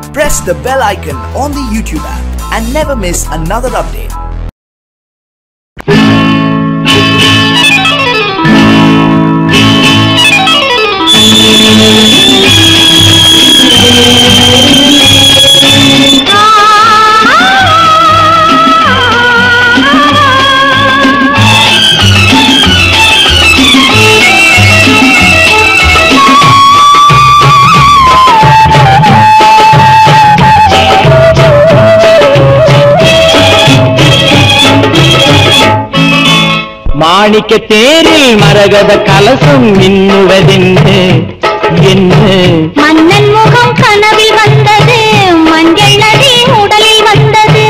press the bell icon on the YouTube app and never miss another update. மாணிக்க தேரில் மரகத கலசம் மின்னுவதென்று என்ன மன்னன் முகம் கனவில் வந்தது மஞ்சள் நதி உடலில் வந்தது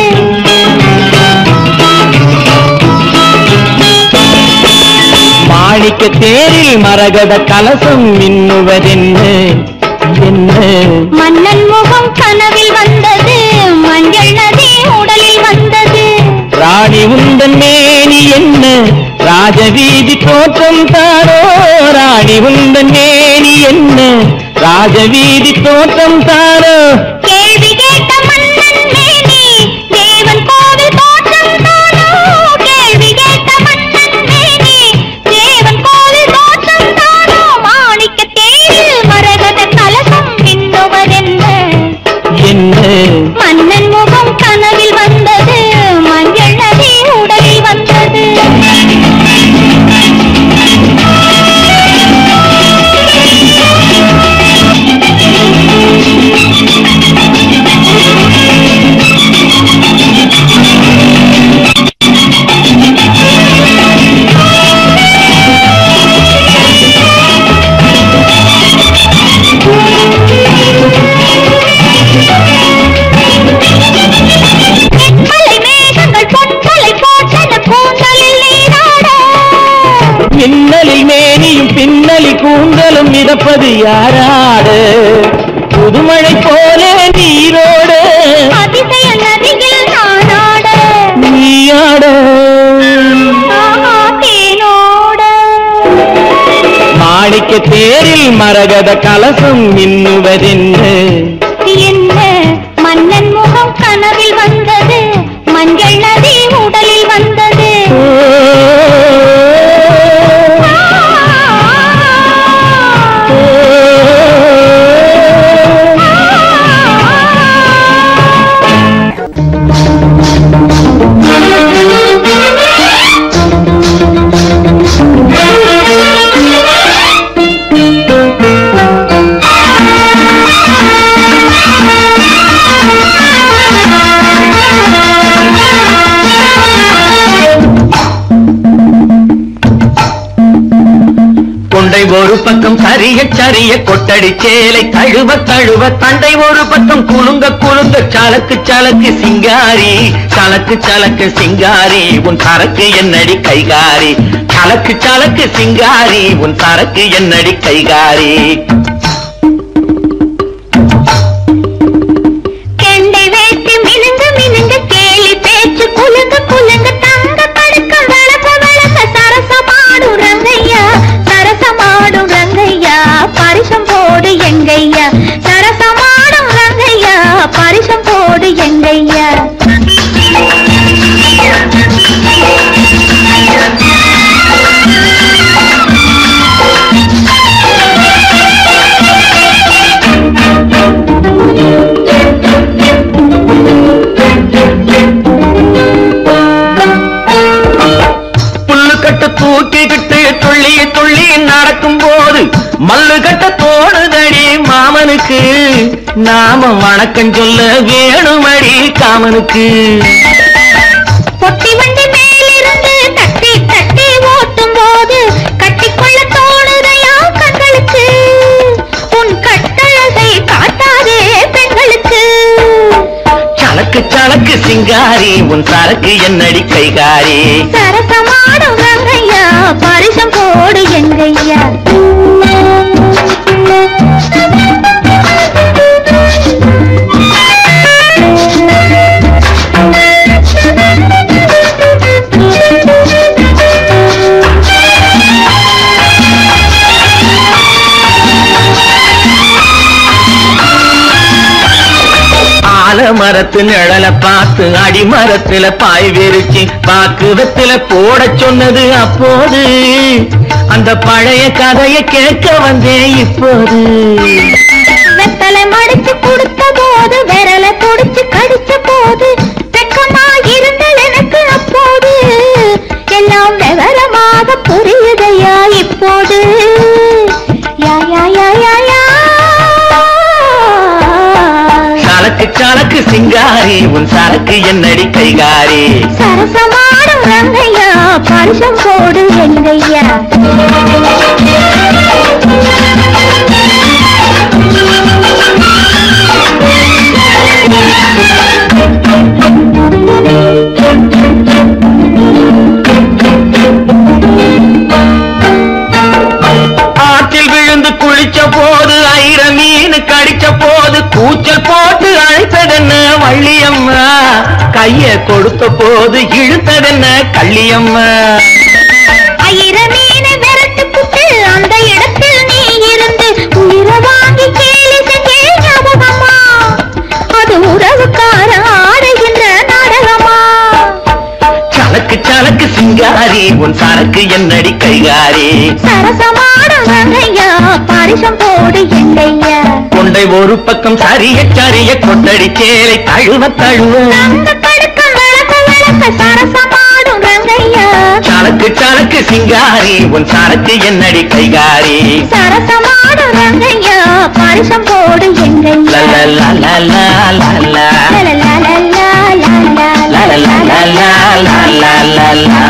மாணிக்க தேரில் மரகத கலசம் மின்னுவதென்று என்ன மன்னன் முகம் கனவில் வந்தது மஞ்சள் நதி உடலில் வந்தது ராணி உந்தன் மேனி என்ன ராஜவீதி தோற்றம் தாரோ ராணி உந்தன் மேனி என்ன ராஜவீதி தோற்றம் தாரோ கேள்வி கேட்ட மன்னன் மேனி தேவன் கோவில் தோற்றம் தானோ கேள்வி கேட்ட மன்னன் மேனி தேவன் கோவில் தோற்றம் தானோ மாணிக்க தேரில் மரகத கலசம் மின்னுவதென்ன என்ன மன்னன் முகம் கனவில் வந்தது மஞ்சள் நதி உடலில் வந்தது மலை மேகங்கள் பொன்மலை போட்டன கூந்தலில் நீராட மின்னலில் மேனியும் பின்னலி கூந்தலும் மிதப்பது யாராடு புதுமழை போல நீரோடு அதிசய நதியில் நானாட நீயாட ஆஹா, தேனோட மாணிக்க தேரில் மரகத கலசம் மின்னுவதென்று என்ன மன்னன் முகம் கனவில் வந்தது மஞ்சள் நதி உடலில் வந்தது கொண்டை ஒரு பக்கம் சரிய சரிய கொட்டடி சேலை தழுவ தழுவ தண்டை ஒரு பக்கம் குலுங்க குலுங்க சலக்கு சலக்கு சிங்காரி சலக்கு சலக்கு சிங்காரி உன் சரக்கு என்னடி கைகாரி சலக்கு சலக்கு சிங்காரி உன் சரக்கு என்னடி கைகாரி கெண்டை வேட்டி மினுங்க மினுங்க கேலி பேச்சு குலுங்க குலுங்க தங்க படுக்க வளச வளச சரசமாடு ரங்கையா சரசமாடும் ரங்கையா பரிசம் போடு எங்கையா சரசமாடும் ரங்கையா பரிசம் போடு எங்கையா புல்லு கட்ட தூக்கிக்கிட்டு துள்ளி துள்ளி நடக்கும் போது மல்லு கட்ட தோணுதடி மாமனுக்கு நாம வணக்கம் சொல்ல வேணுமடி காமனுக்கு பொட்டி வண்டி மேலிருந்து தட்டி தட்டி ஓட்டும் போது கட்டிக்கொள்ள தோணுதையா கண்களுக்கு உன் கட்டழகை காட்டாதே பெண்களுக்கு சலக்கு சலக்கு சிங்காரி உன் சரக்கு என்னடி கைகாரி சரசமாடும் ரங்கையா பரிசம் போடு எங்கையா ஆலமரத்து நிழல பார்த்து அடிமரத்துல பாய் விரிச்சு பாக்குவத்துல போட சொன்னது அப்போது அந்த பழைய கதையை கேட்க வந்தேன் இப்போது வெத்தலை மடிச்சு கொடுத்த போது விரல துடிச்சு கடிச்ச போது வெக்கமா இருந்தது எனக்கு அப்போது எல்லாம் விவரமாக புரியுதையா இப்போது யா யா யா யா யா சலக்கு சலக்கு சிங்காரி உன் சரக்கு என்னடி கைகாரி சரசமாடும் ரங்கையா பரிசம் போடு எங்கையா ஆற்றில் விழுந்து குளிச்ச போது ஐர மீன் கடிச்ச போது கூச்சல் போட்டு அழைத்ததென்ன வள்ளியம்மா கைய கொடுத்த போது இழுத்ததென்ன கள்ளியம்மா ஆயிர மீனை விரட்டு புட்டு அந்த இடத்தில் நீ இருந்து உயிர வாங்கி கேலி செஞ்சே ஞாபகமா அது உறவுக்கார ஆடுகின்ற நாடகமா சலக்கு சலக்கு சிங்காரி உன் சரக்கு என்னடி கைகாரி சரசமாடும் ரங்கையா பரிசம் போடு எங்கையா கொண்டை ஒரு பக்கம் சரிய சரிய கொட்டடி சேலை தழுவ தழுவ தங்க கடுக்கம் விளக்க விளக்க சரசமாடும் ரங்கையா சலக்கு சலக்கு சிங்காரி உன் சரக்கு என்னடி கைகாரி சரசமாடும் ரங்கையா பரிசம் போடு எங்கையா லலலலலலலலா. லலலலலலலலா.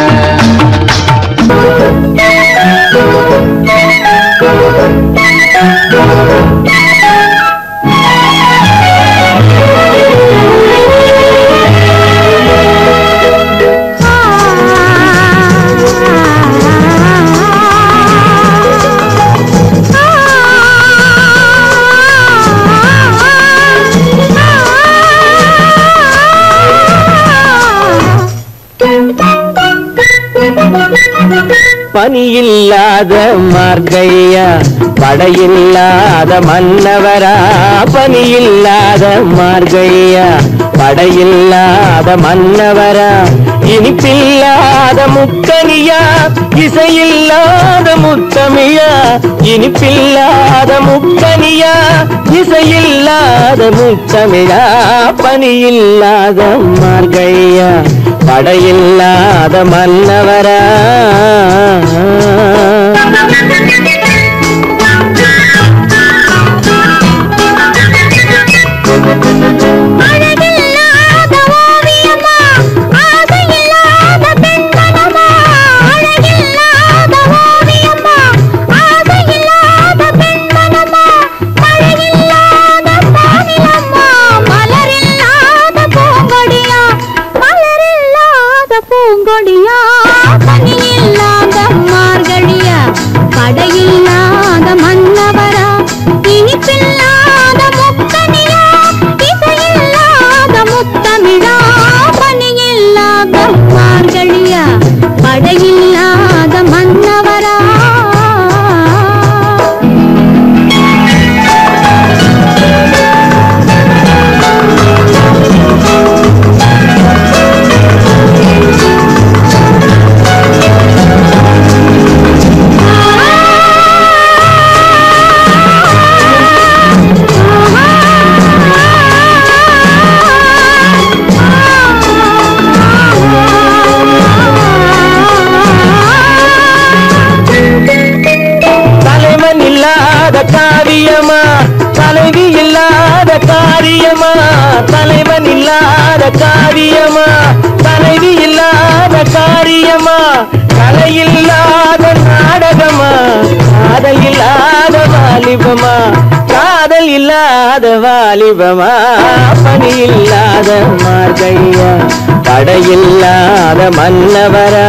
பனியில்லாத மார்கையா படையில்லாத மன்னவரா பனியில்லாத மார்கையா படையில்லாத மன்னவரா இனிப்பில்லாத முக்கனியா இசையில்லாத முத்தமிழா இனிப்பில்லாத முக்கனியா இசையில்லாத முத்தமிழா பனியில்லாத மார்கையா படையில்லாத மன்னவரா அழகில்லாத ஓவியமா ஆசையில்லாத பெண்மனமா அழகில்லாத ஓவியமா ஆசையில்லாத பெண்மனமா மழையில்லாத பானிலம்மா மலரில்லாத பூங்கொடியா மலரில்லாத பூங்கொடியா பனியில்லாத மார்கழியா படையில்லாத மன்னவரா இனிப்பில்லாத முக்கனியா இசையில்லாத முத்தமிழா பனியில்லாத மார்கழியா படையில்லாத மன்னவரா தலைவன் இல்லாத காரியமா தலைவி இல்லாத காரியமா தலைவன் இல்லாத காரியமா தலைவி இல்லாத காரியமா கலை இல்லாத நாடகமா காதல் இல்லாத வாலிபமா காதல் இல்லாத வாலிபமா பணி இல்லாத மார்கையா படையில்லாத மன்னவரா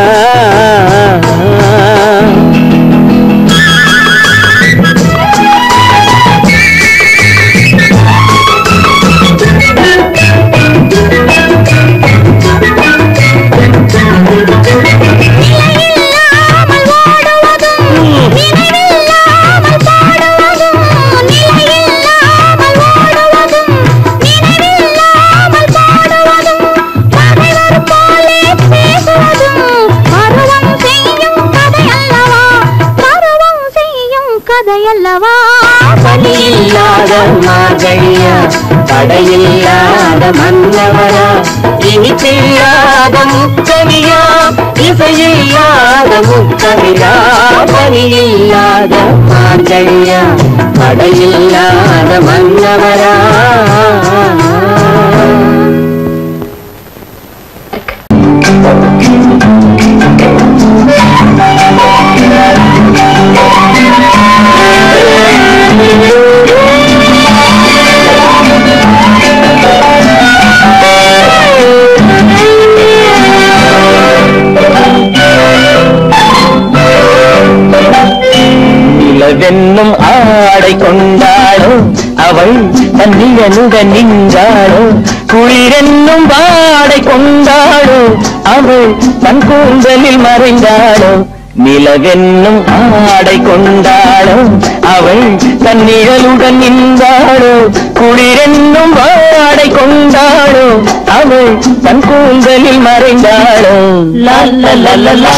நிலையில்லாமல் ஓடுவதும் நினைவில்லாமல் பாடுவதும் நிலையில்லாமல் ஓடுவதும் நினைவில்லாமல் மார்கழியா தடையில்லாத மன்னவரா இனிப்பில்லாத முக்கவியா இசையில்லாத முக்கவியா பனியில்லாத மார்கழியா தடையில்லாத மன்னவரா நிலவென்னும் ஆடை கொண்டாளோ அவள் தன்னியனுடன் நின்றாளோ குளிரென்னும் வாடை கொண்டாளோ அவள் தன் கூந்தலில் மறைந்தாளோ நிலவென்னும் ஆடை கொண்டாளோ அவள் தன் நிழலுடன் நின்றாளோ குளிரென்னும் வாடை கொண்டாளோ அவள் தன் கூந்தலில் மறைந்தாளோ லா லா லா லா லா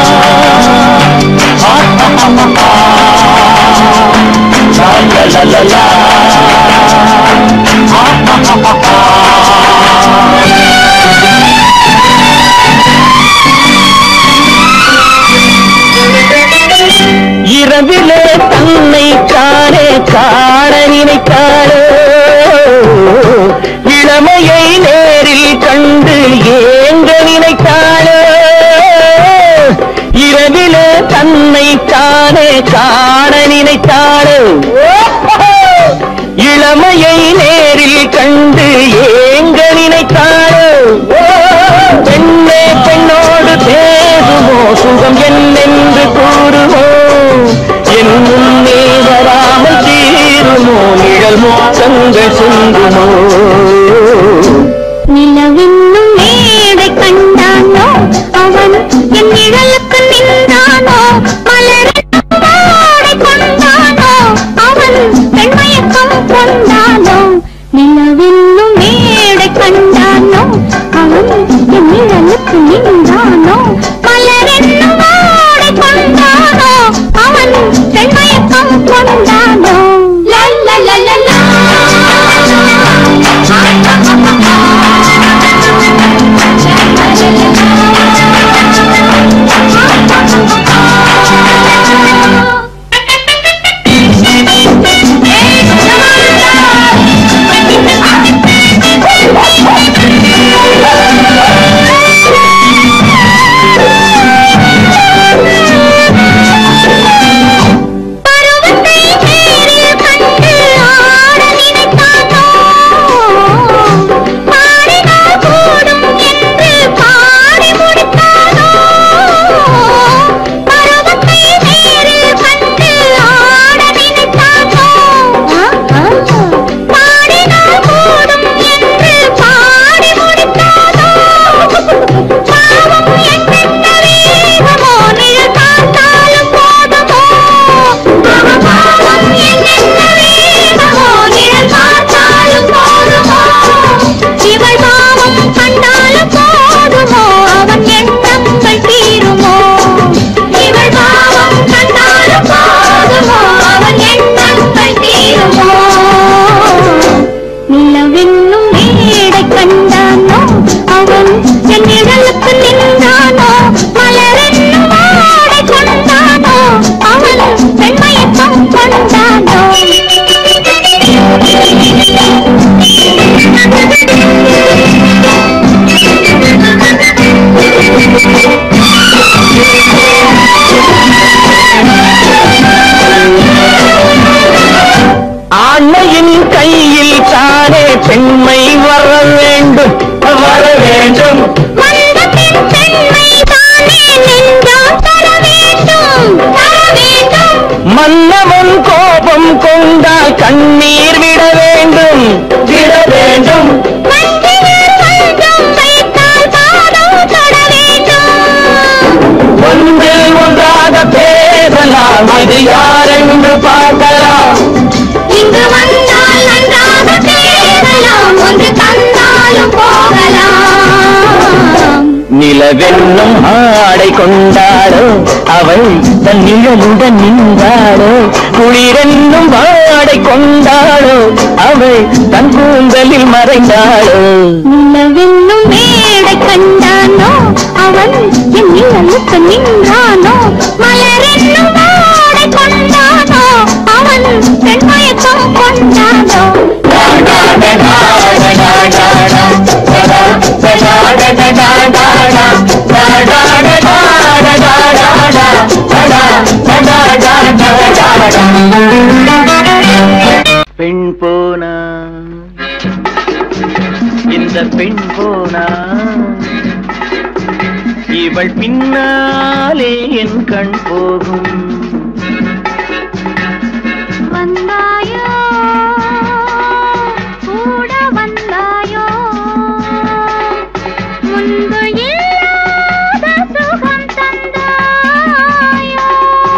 La la la la இரவிலே தன்னை காணே காண நினைத்தாளோ இளமையை நேரில் கண்டு ஏங்க நினைத்தாளோ இரவிலே தன்னை காணே காண நினைத்தாளோ இளமையை நேரில் கண்டு ஏங்க நினைத்தாளோ பெண்ணே பெண்ணோடு பேசுமோ சுகம் என்னென்று கூறுமோ என் முன்னே வராமல் தீருமோ நிழல் மோசங்கள் சிந்துமோ நிலவென்னும் மேடை கண்டானோ அவன் என் நிழலுக்கு நின்றானோ மலரென்னும் வாடை கொண்டானோ அவன் பெண்மயக்கம் கொண்டானோ நிலவென்னும் மேடை கண்டானோ அவன் என் நிழலுக்கு நின்றானோ மலரென்னும் வாடை கொண்டானோ அவன் பெண்மயக்கம் கொண்டானோ லா லா லா லா லா பருவத்தை நேரில் கண்டு ஆட நினைத்தானோ பாடினால் கூடும் என்று பாடி முடித்தானோ பருவத்தை நேரில் கண்டு ஆட நினைத்தானோ பாடினால் கூடும் என்று பாடி முடித்தானோ பாவம் என்னென்ன வேகமோ நிழல் பார்த்தாலும் போதுமோ அவன் பாவம் என்னென்ன வேகமோ நிழல் பார்த்தாலும் போதுமோ இவள் பாவம் கண்டாலும் போதுமோ அவன் எண்ணங்கள் தீருமோ இவள் பாவம் கண்டாலும் போதுமோ அவன் எண்ணங்கள் தீருமோ நிலவென்னும் மேடை கண்டானோ அவன் என் நிழலுக்கு நின்றானோ மலரென்னும் ஆடை கொண்டானோ அவன் பெண்மயக்கம் கொண்டானோ ஆண்மையின் கையில் தானே பெண்மை வர வேண்டும் வர வேண்டும் வந்த பெண் பெண்மை தானே நெஞ்சம் தர வேண்டும் தர வேண்டும் மன்னவன் கோபம் கொண்டால் கண்ணீர் விட வேண்டும் விட வேண்டும் வஞ்சினர் வஞ்சம் வைத்தால் பாதம் தொட வேண்டும் ஒன்றில் ஒன்றாக பேசலாம் அது யாரென்று பார்க்கலாம் இங்கு வந்தால் நன்றாக பேசலாம் ஒன்று தந்தாலும் போகலாம் நிலவென்னும் ஆடை கொண்டாளோ அவள் தன் நிழலுடன் நின்றாளோ குளிரென்னும் வாடை கொண்டாளோ அவள் தன் கூந்தலில் மறைந்தாளோ நிலவென்னும் மேடை கண்டானோ அவன் என் நிழலுக்கு நின்றானோ மலரென்னும் வாடை கொண்டானோ அவன் பெண்மயக்கம் கொண்டானோ பெண் போனா இந்த பெண் போனா இவள் பின்னாலே என் கண் போகும் வந்தாயோ கூட வந்தாயோ முன்பு இல்லாத சுகம் தந்தாயோ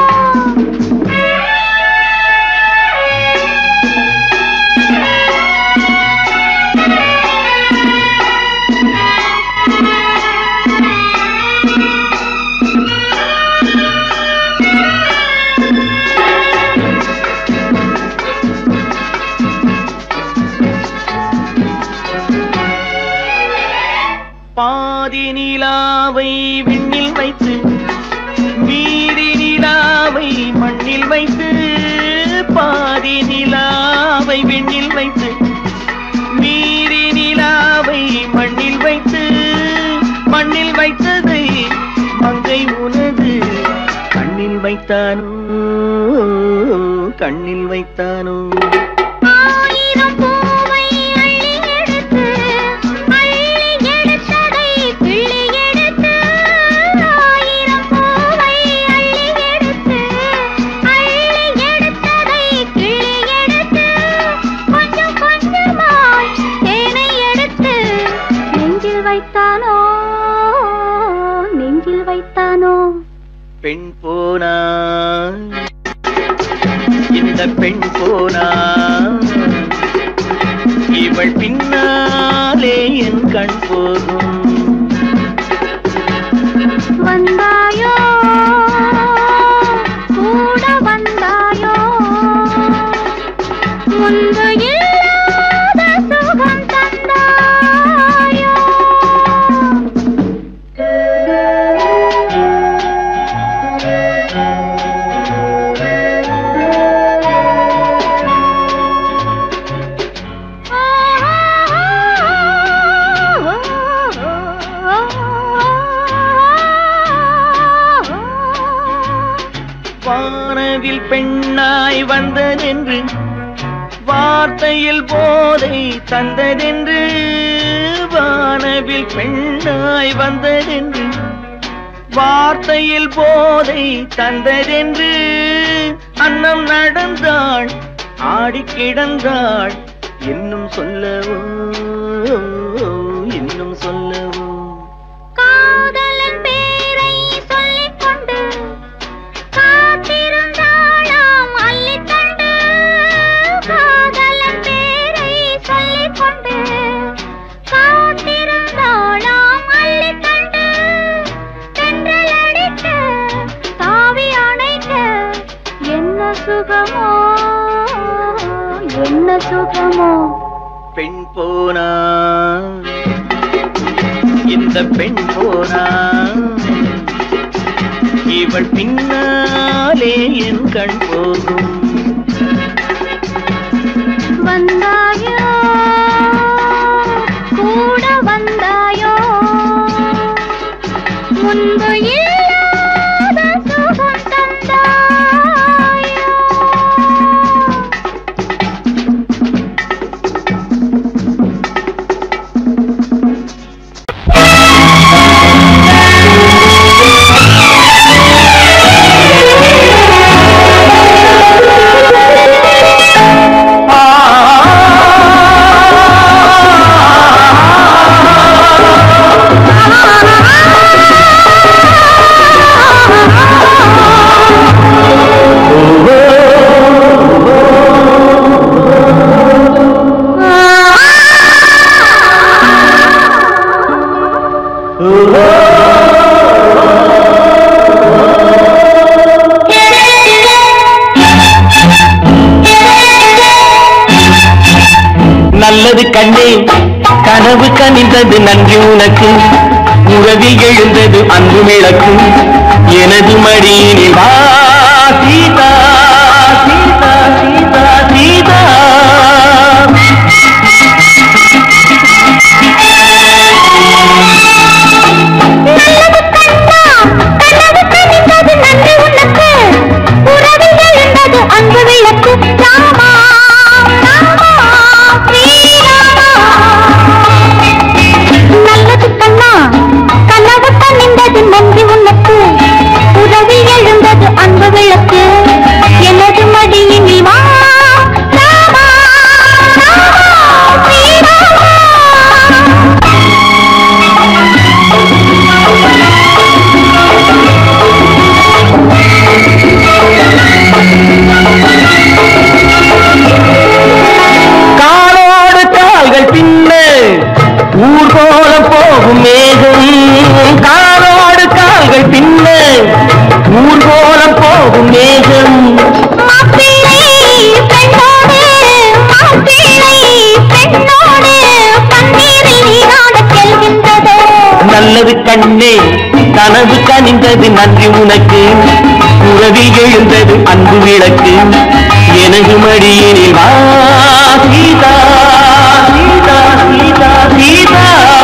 பாதி நிலாவை விண்ணில் வைத்து மீதி நிலாவை மண்ணில் வைத்து பாதி நிலாவை விண்ணில் வைத்து மீதி நிலாவை மண்ணில் வைத்து மண்ணில் வைத்ததை மங்கை உனது கண்ணில் வைத்தானோ கண்ணில் வைத்தானோ ஆயிரம் பூவை அள்ளி எடுத்து அள்ளி எடுத்ததை கிள்ளி எடுத்து ஆயிரம் பூவை அள்ளி எடுத்து அள்ளி எடுத்ததை கிள்ளி எடுத்து கொஞ்சம் கொஞ்சமாய் தேனை எடுத்து நெஞ்சில் வைத்தானோ நெஞ்சில் வைத்தானோ பெண் போனா இந்த பெண் போனா இவள் பின்னாலே என் கண் போகும் வந்தாயோ கூட வந்தாயோ முன்பு இல்லாத சுகம் தந்தாயோ வானவில் பெண்ணாய் வந்ததென்று வார்த்தையில் போதை தந்ததென்று வானவில் பெண்ணாய் வந்ததென்று வார்த்தையில் போதை தந்ததென்று அன்னம் நடந்தாள் ஆடி கிடந்தாள் இன்னும் சொல்லவோ இன்னும் சொல்லவோ காதலன் பேரை சொல்லிக் கொண்டு காத்திருந்தாளாம் அள்ளித்தண்டு காதலன் பேரை சொல்லிக் கொண்டு காத்திருந்தாளாம் அள்ளித்தண்டு தென்றல் அடிக்க தாவி அணைக்க என்ன சுகமோ என்ன சுகமோ பெண் போனா இந்த பெண் போனா இவள் பின்னாலே என் கண் போகும் வந்தாயோ கூட வந்தாயோ முன்பு இல்லாத சுகம் தந்தாயோ ஆ நல்லது கண்ணே கனவு கனிந்தது நன்றி உனக்கு உறவில் எழுந்தது அன்பு விளக்கு எனது மடியினில் வா சீதா சீதா சீதா சீதா நல்லது கண்ணா கனவு கனிந்தது நன்றி உனக்கு உறவில் எழுந்தது அன்பு விளக்கு ராமா ராமா ஸ்ரீராமா நல்லது கண்ணா கனவு கனிந்தது நன்றி உனக்கு உறவில் எழுந்தது அன்பு விளக்கு எனது மடியினில் வா ராமா ராமா ஸ்ரீராமா காலோடு கால்கள் பின்ன ஊர்கோலம் போகும் மேகம் காலோடு கால்கள் பின்ன ஊர்கோலம் போகும் மேகம் மாப்பிள்ளை பெண்ணோடு மாப்பிள்ளை பெண்ணோடு பன்னீரில் நீராடச் செல்கின்றதோ நல்லது கண்ணே கனவு கனிந்தது நன்றி உனக்கு உறவில் எழுந்தது அன்பு விளக்கு எனது மடியினில் வா சீதா சீதா சீதா சீதா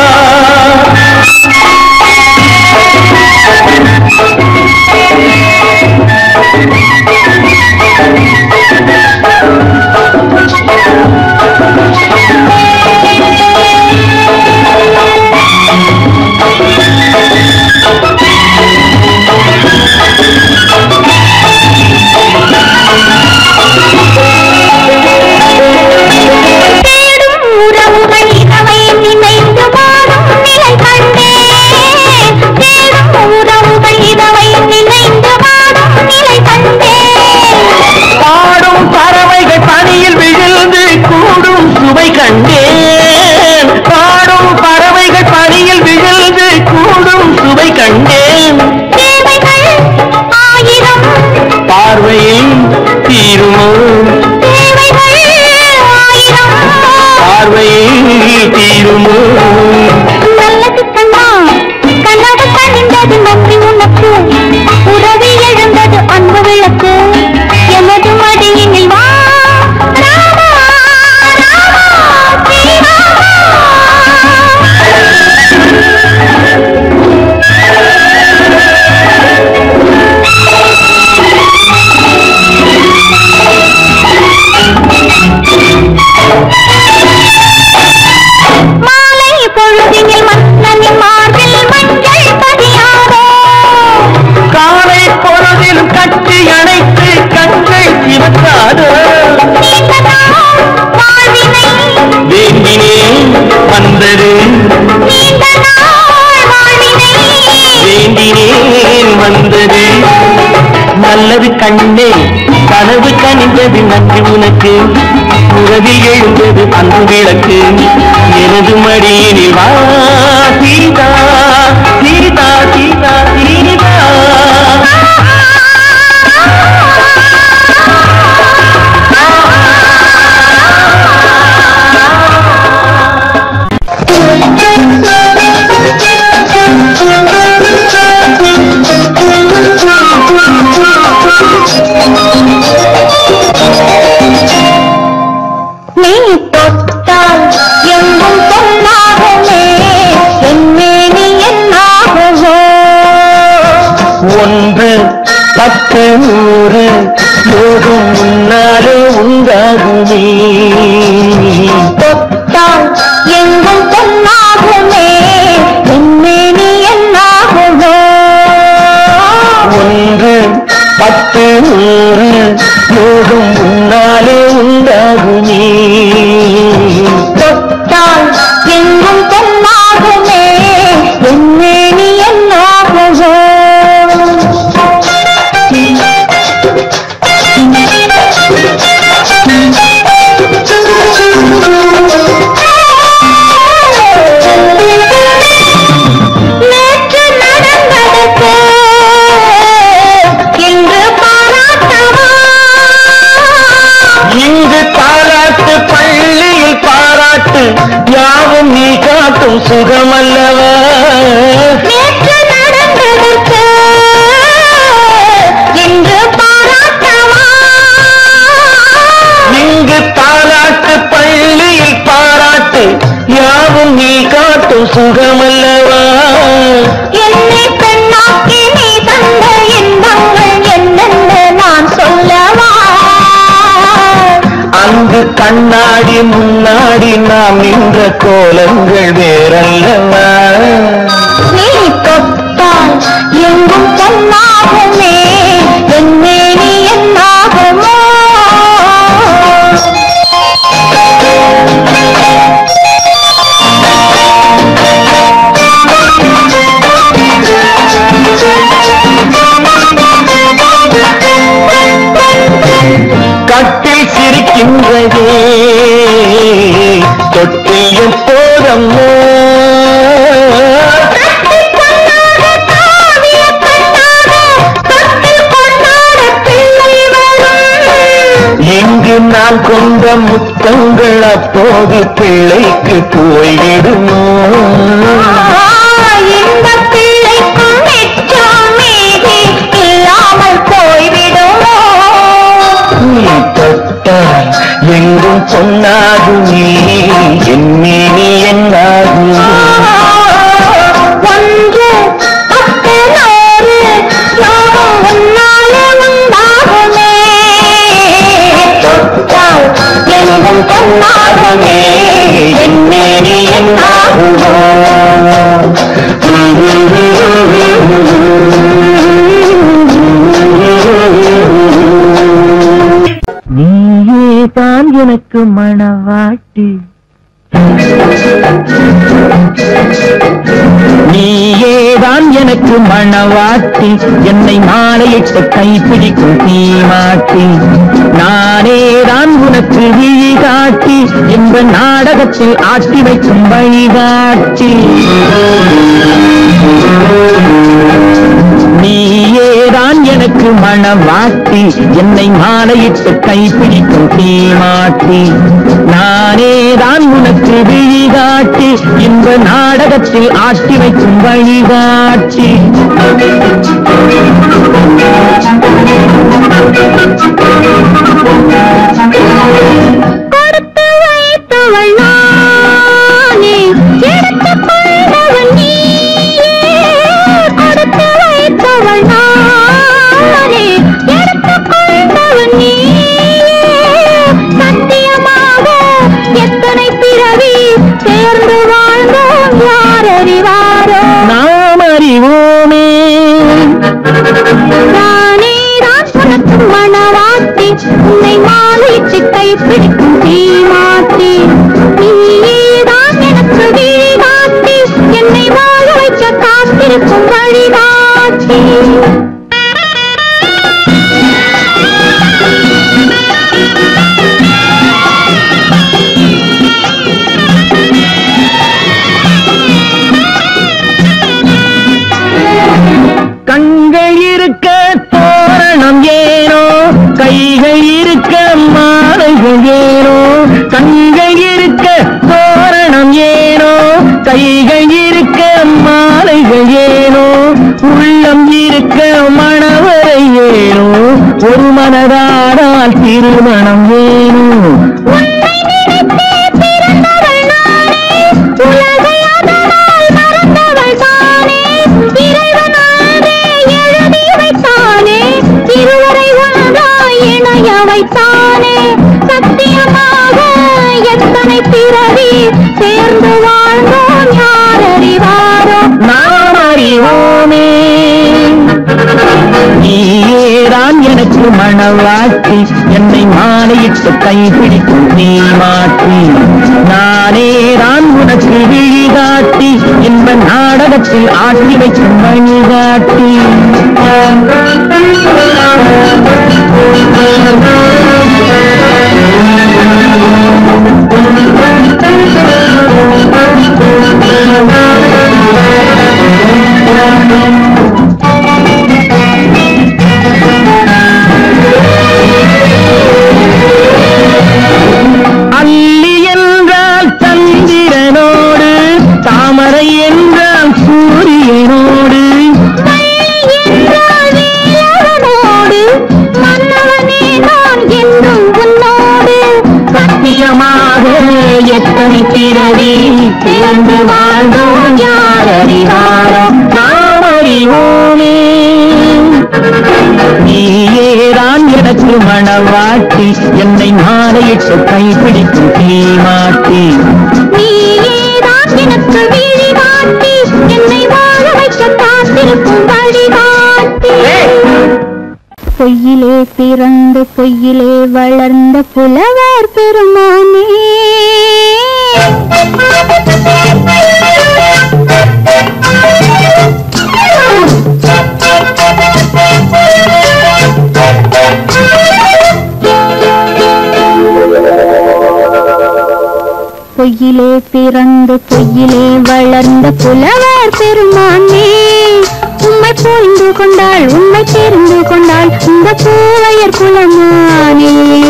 தேடும் உறவுகள் அவை நினைந்து வாழும் நிலை கண்டேன் தேடும் உறவுகள் இவை நினைந்து வாழும் நிலை கண்டேன் பாடும் பறவைகள் பனியில் விழுந்து கூடும் சுவை கண்டேன் பாடும் பறவைகள் பனியில் விழுந்து கூடும் சுவை கண்டேன் தேவைகள் ஆயிரம் பார்வையில் தீருமோ தேவைகள் ஆயிரம் பார்வையில் தீருமோ நல்லது கண்ணா கனவு கனிந்தது நன்றி உனக்கு உறவி எழுந்தது அன்பு விளக்கு எனது மடியினில் வா ராமா ராமா ஸ்ரீராமா மாலை பொழுதினில் மன்னனின் மார்பில் மஞ்சள் பதியாதோ காலை பொழுதில் கட்டி அணைத்து கண்கள் சிவக்காதோ நீண்ட நாள் வாழ்வினை வேண்டினேன் வந்தது நீண்ட நாள் வாழ்வினை வேண்டினேன் வந்தது நல்லது கண்ணே கனவு கனிந்தது நன்றி உனக்கு உறவில் எழுந்தது அன்பு விளக்கு எனது மடியினில் வா சீதா சீதா சீதா சீதா நீ தொட்டால் எங்கும் பொன்னாகுமே என்மேனி என்னாகுமோ ஒன்று பத்து நூறு போதும் முன்னாலே உண்டாகுமே தொட்டால் எங்கும் பொன்னாகுமே என்மேனி என்னாகுமோ ஒன்று பத்து நூறு போதும் முன்னாலே உண்டாகுமே தொட்டால் எங்கும் பொன்னாகுமே என்மேனி என்னாகுமோ சுகமல்லவா நேற்று நடந்ததற்கு இன்று பாராட்டவா இங்கு தாலாட்டு பள்ளியில் பாராட்டு யாவும் நீ காட்டும் சுகமல்லவா என்னை பெண்ணாக்கி நீ தந்த இன்பங்கள் என்னென்று நான் சொல்லவா அங்கு கண்ணாடி முன்னாடி நாம் நின்ற கோலங்கள் வேறல்லவா நீ தொட்டால் எங்கும் பொன்னாகுமே என்னே நீ என்னாகுமோ கட்டில் சிரிக்கின்றதே தொட்டில் எப்போதம்மோ கட்டிக் கொண்டாட காவிய கண்ணாட தொட்டில் கொண்டாட பிள்ளை வரும் இங்கு நான் கொண்ட முத்தங்கள் அப்போது பிள்ளைக்கு போய்விடுமோ இந்த பிள்ளைக்கும் மிச்சம் மீதி இல்லாமல் போய்விடுமோ நீ தொட்டால் எங்கும் பொன்னாகுமே என் மேனி என்னாகும் ஒன்று பத்து நூறு யோகம் உன்னாலே உண்டாகுமே தொட்டால் எங்கும் பொன்னாகுமே என் மேனி என்னாகுமோ நீயே தான் எனக்கு மணவாட்டி நீயேதான் எனக்கு மணவாட்டி என்னை மாலையிட்டு கைப்பிடிக்கும் தீமாட்டி நானேதான் உனக்கு விழி காட்டி இந்த நாடகத்தில் ஆட்டி வைக்கும் வழிகாட்டி நீயேதான் எனக்கு மணவாட்டி என்னை மாலையிட்டு கைப்பிடிக்கும் தீமாட்டி நானேதான் உனக்கு விழிகாட்டி இந்த நாடகத்தில் ஆட்டி வைக்கும் வழிகாட்டி கொடுத்து வைத்தவள் நானே எடுத்துக் கொண்டவன் நீயே கொடுத்து வைத்தவள் நானே எடுத்துக் கொண்டவன் நீயே சத்தியமாக எத்தனை பிறவி சேர்ந்து வாழ்ந்தோம் யார் அறிவாரோ நாம் அறிவோமே நானே தான் உனக்கு மணவாட்டி உன்னை மாலையிட்டு கைப்பிடிக்கும் தீமாட்டி நீதான் எனக்கு விழிகாட்டி என்னை வாழ வைக்க காத்திருக்கும் வழிகாட்டி கண்கள் இருக்க தோரணம் ஏனோ கைகள் இருக்க மாலைகள் ஏனோ கண்கள் இருக்க தோரணம் ஏனோ கைகள் இருக்க மாலைகள் ஏனோ உள்ளம் இருக்க மணவரை ஏனோ ஒரு மனதானால் திருமணம் ஏனோ உன்னை நினைத்தே பிறந்தவள் நானே உலகை அதனால் மறந்தவள் தானே இறைவனாலே எழுதி வைத்தானே இருவரை ஒன்றாய் இணைய வைத்தானே சத்தியமாக எத்தனை பிறவி சேர்ந்து வாழ்ந்தோம் யார் அறிவாரோ நாம் அறிவோமே நீயேதான் எனக்கு மணவாட்டி என்னை மாலையிட்டு கைப்பிடிக்கும் நீ மாட்டி நானேதான் உனக்கு விழிகாட்டி இந்த நாடகத்தில் ஆட்டி வைக்கும் வழிகாட்டி அல்லி என்றால் சந்திரனோடு தாமரை பிறவி சேர்ந்து வாழ்ந்தோம் யார் அறிவாரோ நாம் அறிவோமே நீயேதான் எனக்கு மணவாட்டி என்னை மாலையிட்டு கைப்பிடிக்கும் தீமாட்டி நீயேதான் எனக்கு விழி காட்டி என்னை வாழ வைக்க காத்திருக்கும் வழிகாட்டி பொய்யிலே பிறந்து பொய்யிலே வளர்ந்த புலவர் பெருமானே பொய்யிலே பிறந்து பொய்யிலே வளர்ந்த புலவர் பெருமானே உம்மை புரிந்து கொண்டாள் உண்மை தெரிந்து கொண்டாள் இந்த பூவையர் குலமானே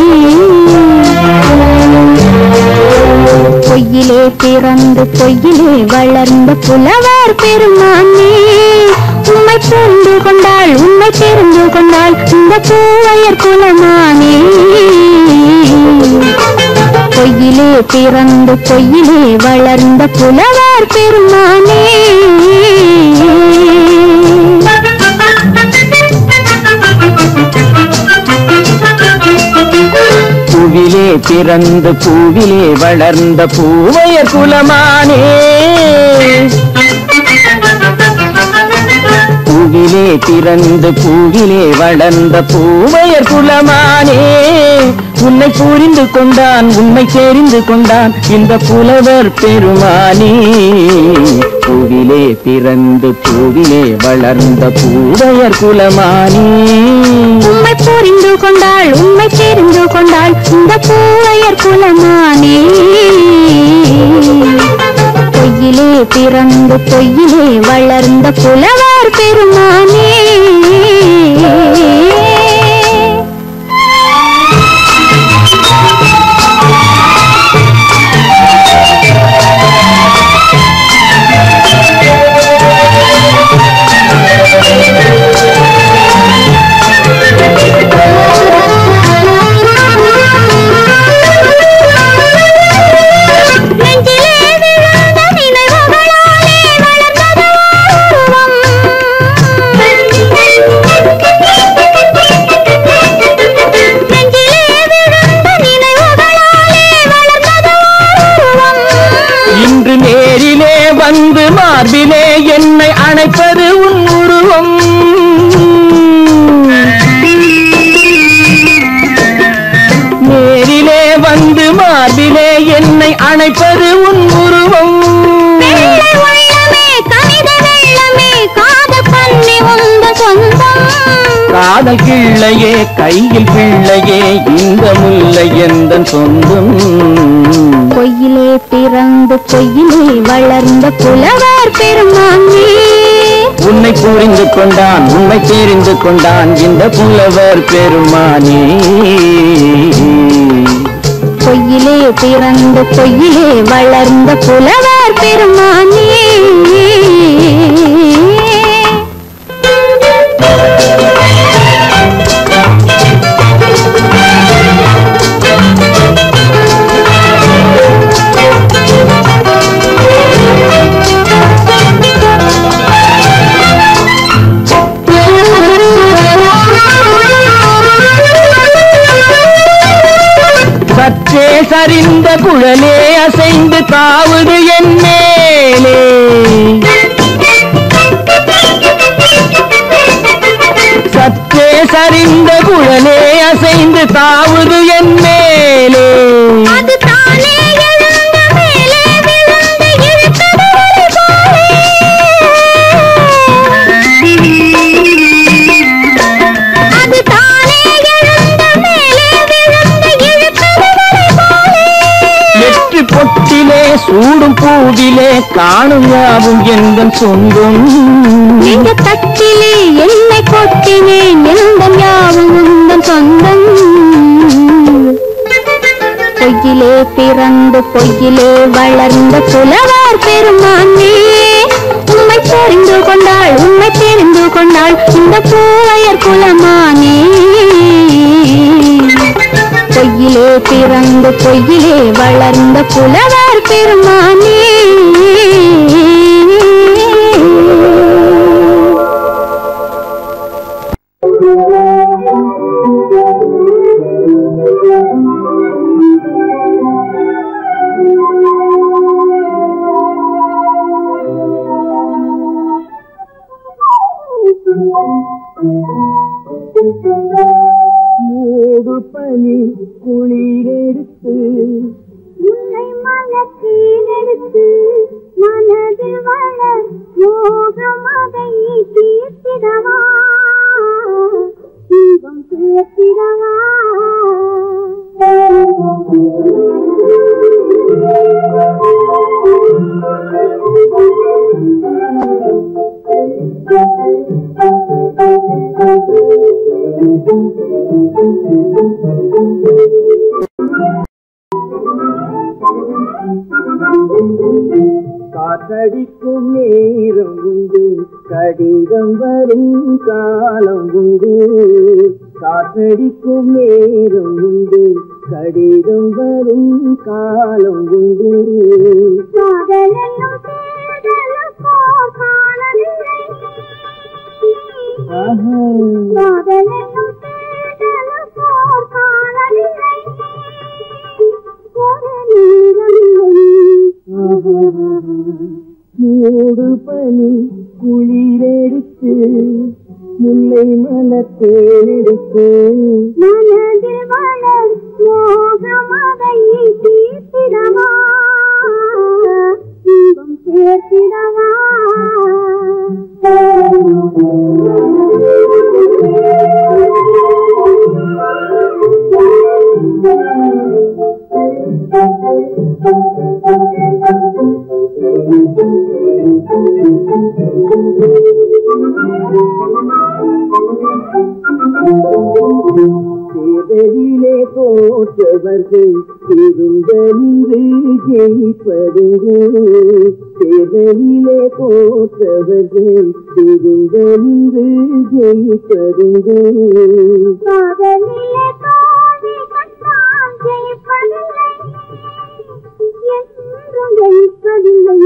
பொய்யிலே பிறந்து பொய்யிலே வளர்ந்த புலவர் பெருமானே உம்மை புரிந்து கொண்டாள் உண்மை தெரிந்து கொண்டாள் இந்த பூவையர் குலமானே பொய்யிலே பிறந்து பொய்யிலே வளர்ந்த புலவர் பெருமானே பூவிலே பிறந்து பூவிலே வளர்ந்த பூவையர் குலமானே பூவிலே பிறந்து பூவிலே வளர்ந்த பூவையர் குலமானே உன்னை புரிந்து கொண்டான் உண்மை தெரிந்து கொண்டான் இந்த புலவர் பெருமானே பூவிலே பிறந்து பூவிலே வளர்ந்த பூவையர் குலமானே உண்மை புரிந்து கொண்டாள் உண்மை தெரிந்து கொண்டாள் இந்த பூவையர் குலமானே பொய்யிலே பிறந்து பொய்யிலே வளர்ந்த புலவர் பெருமானே நெஞ்சிலே விழுந்த நினைவுகளாலே வளர்ந்தது உருவம். நெஞ்சிலே விழுந்த நினைவுகளாலே வளர்ந்தது உருவம். இன்று நேரிலே வந்து மார்பிலே என்னை அணைப்பது உன் உருவம் நேரிலே வந்து மார்பிலே என்னை அணைப்பது உன் உருவம் வெள்ளை உள்ளமே கவிதை வெள்ளமே காதல் பண்ணி உந்த சொந்தம் காதல் கிள்ளையே கையில் பிள்ளையே இந்த முல்லை எந்த சொந்தம் பொய்யிலே பிறந்து பொய்யிலே வளர்ந்த புலவர் பெருமானே உன்னை புரிந்து கொண்டான் உண்மை தெரிந்து கொண்டான் இந்த புலவர் பெருமானே பொய்யிலே பிறந்து பொய்யிலே வளர்ந்த புலவர் பெருமானே சற்றே சரிந்த குழலே அசைந்து தாவுது என் மேலே சற்றே சரிந்த குழலே அசைந்து தாவுது என் மேலே அது தானே எழுந்த மேலே விழுந்து இழுத்தது ஒரு போலே. அது தானே எழுந்த மேலே விழுந்து இழுத்தது ஒரு போலே. எட்டு பொட்டிலே சூடும் பூவிலே காணும் யாவும் எந்த சொந்தம் இந்த தட்டிலே என்னை கொட்டினேன் எந்தன் யாவும் உந்தன் சொந்தம் பொய்யிலே பிறந்து பொய்யிலே வளர்ந்த புலவர் பெருமானே உண்மை தெரிந்து கொண்டாள் உண்மை தெரிந்து கொண்டாள் இந்த பூவையர் குலமானே பொய்யிலே பிறந்து பொய்யிலே வளர்ந்த புலவர் பெருமானே மூடு பனி குளிரெடுத்து உன்னை மனத்தில் எடுத்து மனதில் வளர் மோகமதை தீர்த்திடவா தீபம் சேர்த்திடவா காத்தடிக்கும் நேரம் உண்டு கடிதம் வரும் காலம் உண்டு காத்தடிக்கும் நேரம் உண்டு கடிதம் வரும் காலம் உண்டு காதலென்னும் தேடலுக்கோர் காணவில்லை ஆஹா. காதலென்னும் தேடலுக்கோர் காணவில்லை ஒரு நீரமில்லை மூடு பனி குளிரெடுத்து முல்லை மலத்தேனெடுத்து மனதில் வளர் மோகமதை தீர்த்திடவா இன்பம் சேர்த்திடவா தேர்தலிலே தோற்றவர்கள் திருந்த நின்று ஜெயிப்பதுங்கு தேர்தலிலே தோற்றவர்கள் திருந்த நின்று ஜெயிப்பதுங்கு காதலிலே தோல்வி கண்டால் ஜெயிப்பதில்லை என்றும் ஜெயிப்பதில்லை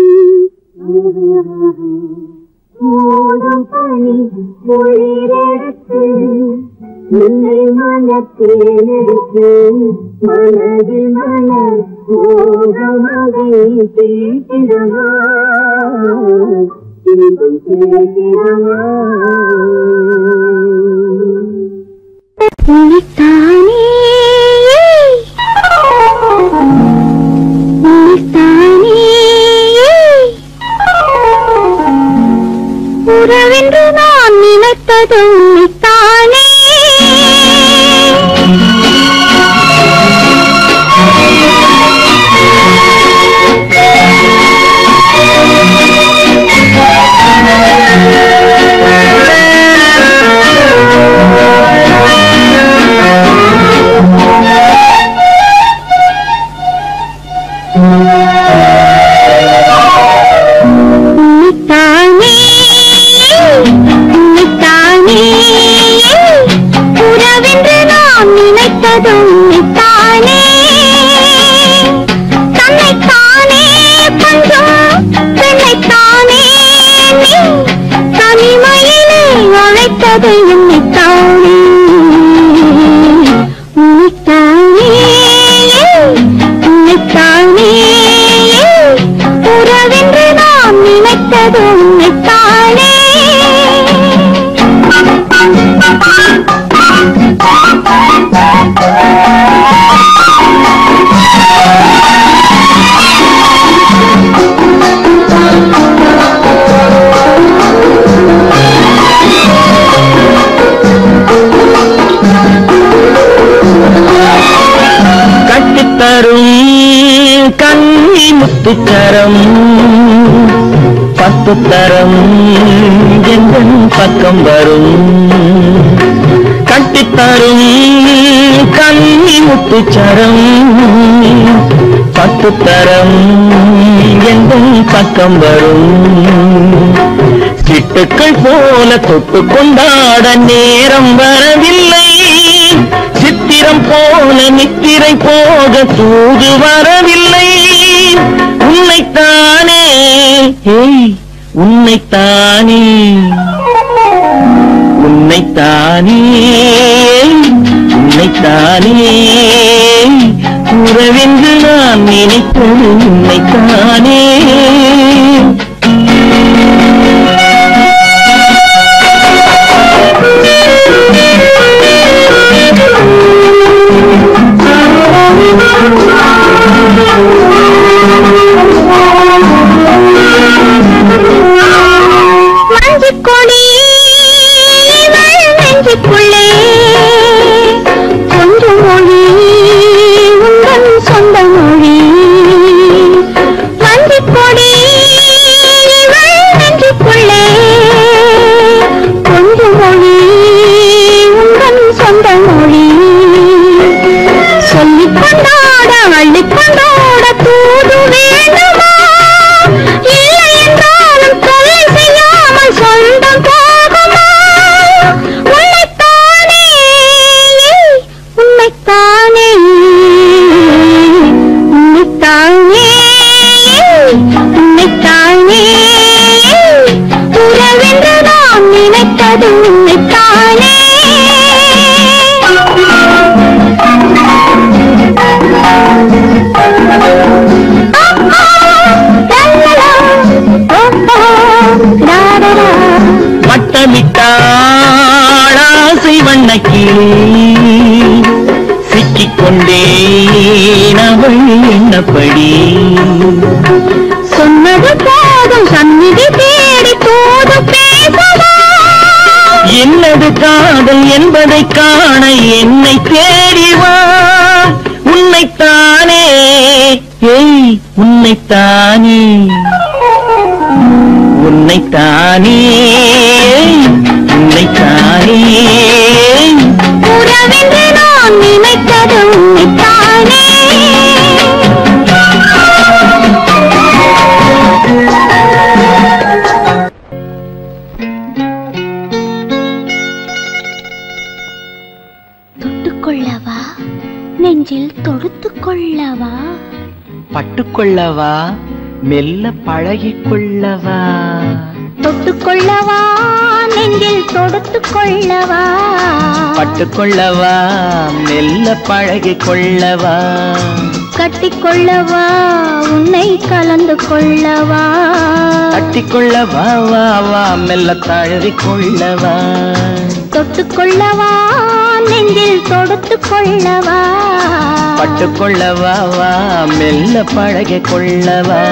மூடும் பனி குளிரெடுத்து உன்னை மனத்தேனெடுத்து மனதில் மலர் மோகமதை தீட்டிடவா இன்பம் சேர்த்திடவா உனித்தானே உனித்தானே உறவென்று நான் நினைத்தது உனித்தானே உன்னைத்தானே உன்னைத்தானே உறவென்று நாம் நினைத்தது உன்னைத்தானே தன்னைத்தானே பஞ்சம் பெண்ணைத்தானே நீ தனிமையிலே அழைத்தது உன்னைத்தானே உன்னைத்தானே உன்னைத்தானே உறவென்று நாம் நினைத்தது உன்னைத்தானே கட்டித்தரும் கண்ணி முத்துச்சரம் பத்து தரம் எந்தன் பக்கம் வரும் கட்டித்தரும் கண்ணி முத்துச்சரம் பத்து தரம் எந்தன் பக்கம் வரும் சிட்டுக்கள் போல தொட்டு கொண்டாட நேரம் வரவில்லை சித்தி ஈரம் போல நித்திரை போக தூது வரவில்லை உன்னைத்தானே ஏய் உன்னைத்தானே உன்னைத்தானே உன்னைத்தானே உறவென்று நான் நினைத்தது உன்னைத்தானே மஞ்சுக் கொடி இவள் நெஞ்சுக்குள்ளே கொஞ்சம் மொழி உங்கள் சொந்த மொழி மஞ்சுக் கொடி இவள் நெஞ்சுக்குள்ளே கொஞ்சம் மொழி உங்கள் சொந்த மொழி சொல்லிக் கொண்டாட அள்ளிக் கொண்டாட தூது வேண்டுமா இல்லை என்றாலும் தொல்லை செய்யாமல் சொந்தம் போகுமா உன்னைத்தானே உன்னைத்தானே உன்னைத்தானே உன்னைத்தானே உறவென்று நான் நினைத்தது உன்னைத்தானே வட்டமிட்டாள் ஆசை வண்ணக்கிளி சிக்கிக்கொண்டேன் அவள் எண்ணப்படி சொன்னது போதும் சந்நிதி தேடி தூது பேசவா என்னது காதல் என்பதை காண என்னை தேடி வா உன்னைத்தானே ஏய் உன்னைத்தானே உன்னைத்தானே உன்னைத்தானே உறவென்று நான் நினைத்தது உன்னைத்தானே தொட்டுக்கொள்ளவா நெஞ்சில் தொடுத்துக் கொள்ளவா பட்டுக்கொள்ளவா மெல்ல பழகிக்கொள்ளவா தொட்டுக்கொள்ளவா நெஞ்சில் தொடுத்துக் கொள்ளவா பட்டுக்கொள்ளவா மெல்ல பழகிக்கொள்ளவா கட்டிக்கொள்ளவா உன்னை கலந்து கொள்ளவா தட்டிக்கொள்ளவா வா வா மெல்ல தழுவிக்கொள்ளவா தொட்டுக்கொள்ளவா நெஞ்சில் தொடுத்துக் கொள்ளவா பட்டுக்கொள்ளவா வா மெல்ல பழகிக்கொள்ளவா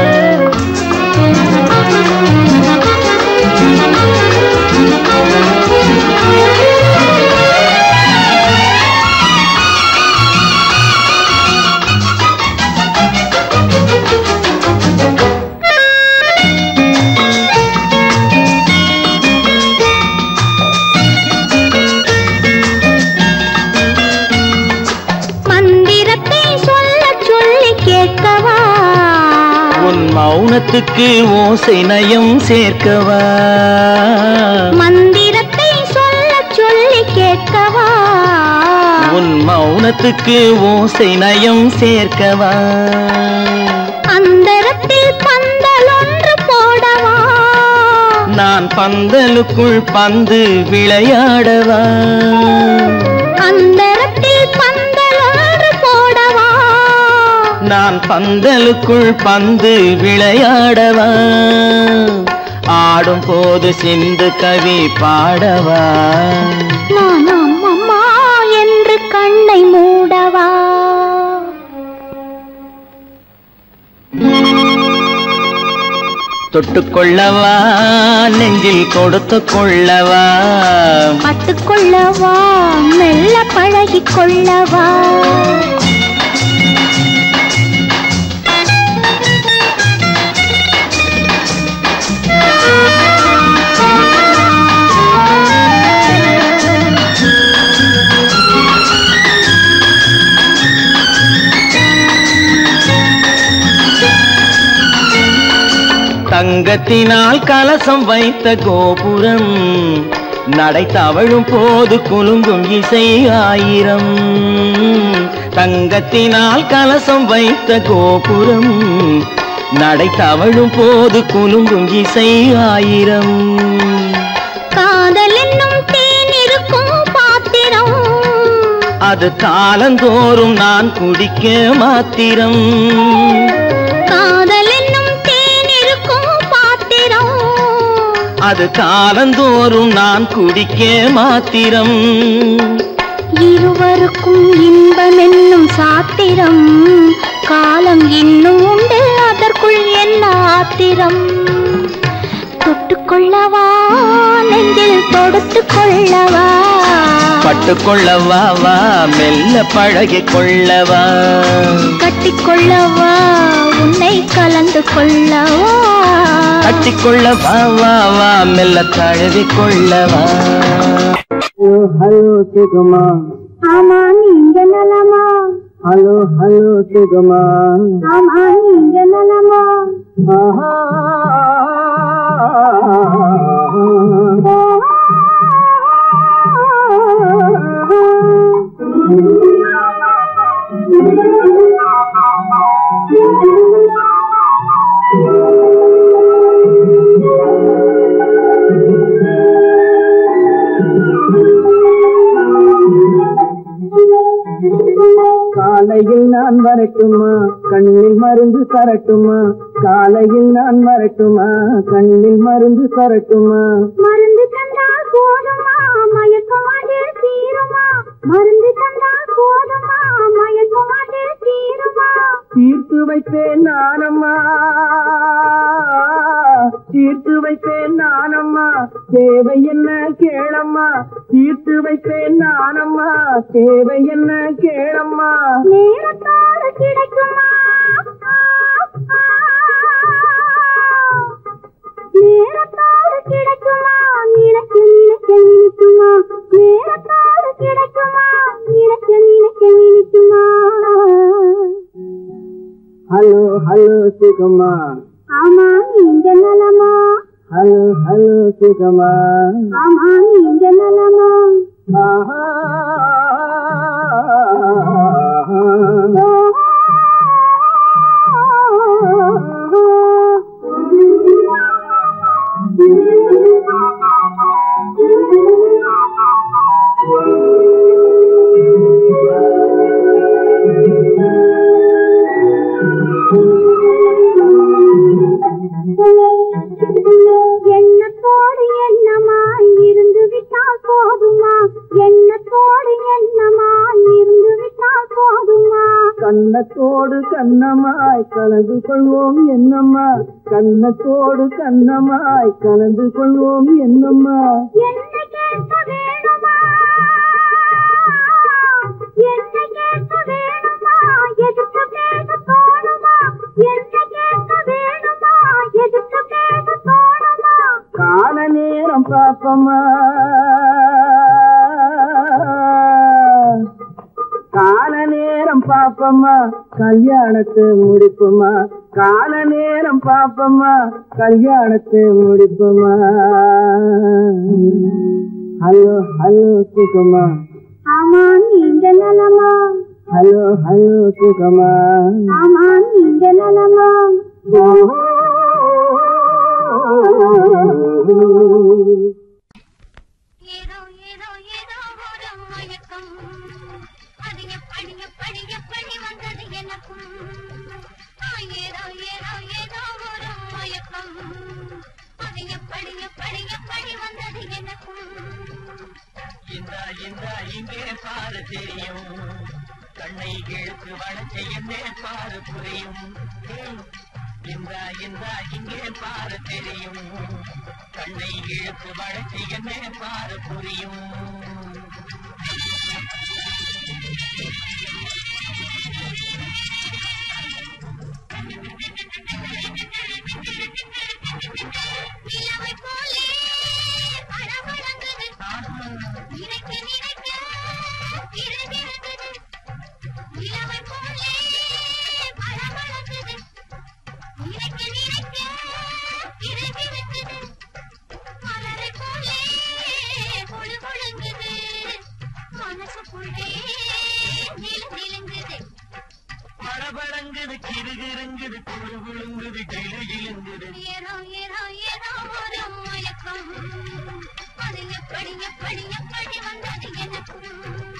மந்திரத்தை சொல்ல சொல்லி கேட்கவா உன் மௌனத்துக்கு ஓசை நயம் சேர்க்கவா மந்திரத்தை சொல்ல சொல்லி கேட்கவா உன் மௌனத்துக்கு ஓசை நயம் சேர்க்கவா அந்தரத்தில் பந்தல் ஒன்று போடவா நான் பந்தலுக்குள் பந்து விளையாடவா அந்தரத்தில் பந்தல் ஒன்று போடவா நான் பந்தலுக்குள் பந்து விளையாடவா ஆடும் போது சிந்து கவி பாடவா நான் அம்மம்மா என்று கண்ணை மூடவா தொட்டுக்கொள்ளவா நெஞ்சில் கொடுத்து கொள்ளவா பட்டுக்கொள்ளவா மெல்ல பழகிக் கொள்ளவா தங்கத்தினால் கலசம் வைத்த கோபுரம் நடை தவழும் போது குலுங்கும் இசை ஆயிரம் தங்கத்தினால் கலசம் வைத்த கோபுரம் நடை தவழும் போது குலுங்கும் இசை ஆயிரம் காதல் என்னும் தேன் இருக்கும் பாத்திரம் அது காலந்தோறும் நான் குடிக்க மாத்திரம் காதல் என்னும் தேன் இருக்கும் பாத்திரம் அது காலந்தோறும் நான் குடிக்க மாத்திரம் இருவருக்கும் இன்பம் என்னும் சாத்திரம் காலம் இன்னும் உண்டு அதற்குள் என்ன ஆத்திரம் தொட்டுக்கொள்ளவா நெஞ்சில் தொடுத்துக் கொள்ளவா பட்டுக்கொள்ளவா வா மெல்ல பழகிக் கொள்ளவா கட்டிக்கொள்ளவா உன்னை கலந்து கொள்ளவா கட்டிக்கொள்ள வா வா வா மெல்ல தழுவி கொள்ளவா ஹலோ சுகமா ஆமா நீங்க நலமா ஹலோ ஹலோ சுகமா ஆமா நீங்க நலமா காலையில் நான் வரட்டுமா கண்ணில் மருந்து தரட்டுமா காலையில் நான் வரட்டுமா கண்ணில் மருந்து தரட்டுமா மருந்து தந்தால் போதுமா மயக்கமாது தீருமா மருந்து தந்தால் போதுமா மயக்கமாது தீருமா தீர்த்து வைப்பேன் நானம்மா தீர்த்து வைப்பேன் நானம்மா தேவை என்ன கேளம்மா தீர்த்து வைப்பேன் நானம்மா தேவை என்ன கேளம்மா நேரத்தோடு கிடைக்குமா நேரத்தோடு கிடைக்குமா நினைக்க நினைக்க நினைக்குமா நேரத்தோடு கிடைக்குமா நினைக்க நினைக்க நினைக்குமா ஹலோ ஹலோ சுகமா ஆமா நீங்க நலமா ஹலோ ஹலோ சுகமா ஆமா நீங்க நலமா எண்ணத்தோடு எண்ணமாய் இருந்து விட்டால் போதுமா எண்ணத்தோடு எண்ணமாய் இருந்து விட்டால் போதுமா கண்ணத்தோடு கண்ணமாய் கலந்து கொள்வோம் என்னம்மா கண்ணத்தோடு கண்ணமாய் கலந்து கொள்வோம் என்னம்மா என்ன கேட்க வேணுமா என்ன கேட்க வேணுமா எதுக்கு பேச தோணுமா என்ன கேட்க வேணுமா எதுக்கு பேச தோணுமா கால நேரம் பாப்பம்மா கால நேரம் பாப்பம்மா கல்யாணத்தை முடிப்புமா கால நேரம் பாப்பம்மா கல்யாணத்தை முடிப்புமா ஹலோ ஹலோ சுகமா ஆமா நீங்க நலமா ஹலோ ஹலோ சுகமா ஆமா நீங்க நலமா ஏதோ ஏதோ ஏதோ ஒரு மயக்கம் அது எப்படி எப்படி எப்படி வந்தது எனக்கும் ஆ, ஏதோ ஏதோ ஏதோ ஒரு மயக்கம் அது எப்படி எப்படி எப்படி வந்தது எனக்கும் இந்த இந்த இங்கே பாரு தெரியும் கண்ணை இழுத்து வளர்ச்ச என்னே பாரு புரியும் இந்த இந்த இங்கே பாரு தெரியும் கண்ணை இழுத்து வளர்ச்சி என்னே பாரு புரியும் நிலவை போலே படபடங்குது நினைக்க நினைக்க இருக்கிறது நிலவை போலே படபடங்குது நினைக்க நினைக்க இருக்கிறது மலரை போலே எப்படி எப்படி எப்படி வந்தது எனக்கும்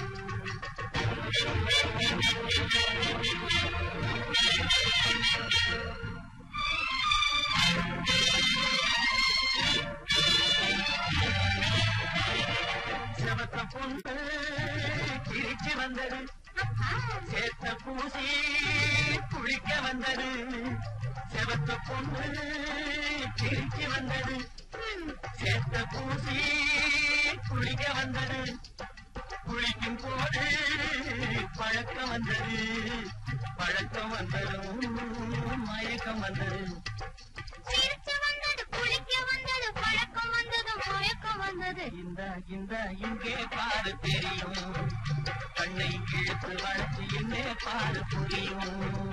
செவத்த பொண்ணு கிழிச்சு வந்தது சேத்த பூசி குளிக்க வந்தது செவத்த பொண்ணு கிழிச்சு வந்தது சேத்த பூசி குளிக்க வந்தது குளிக்கும் போது பழக்கம் வந்தது பழக்கம் வந்ததும் மயக்கம் வந்தது சிரிச்சு வந்தது குளிக்க வந்தது பழக்கம் வந்தது மயக்கம் வந்தது இந்த இந்த இங்கே பாரு தெரியும் கண்ணை இழுத்து வளர்ச்சி என்னே பாரு புரியும்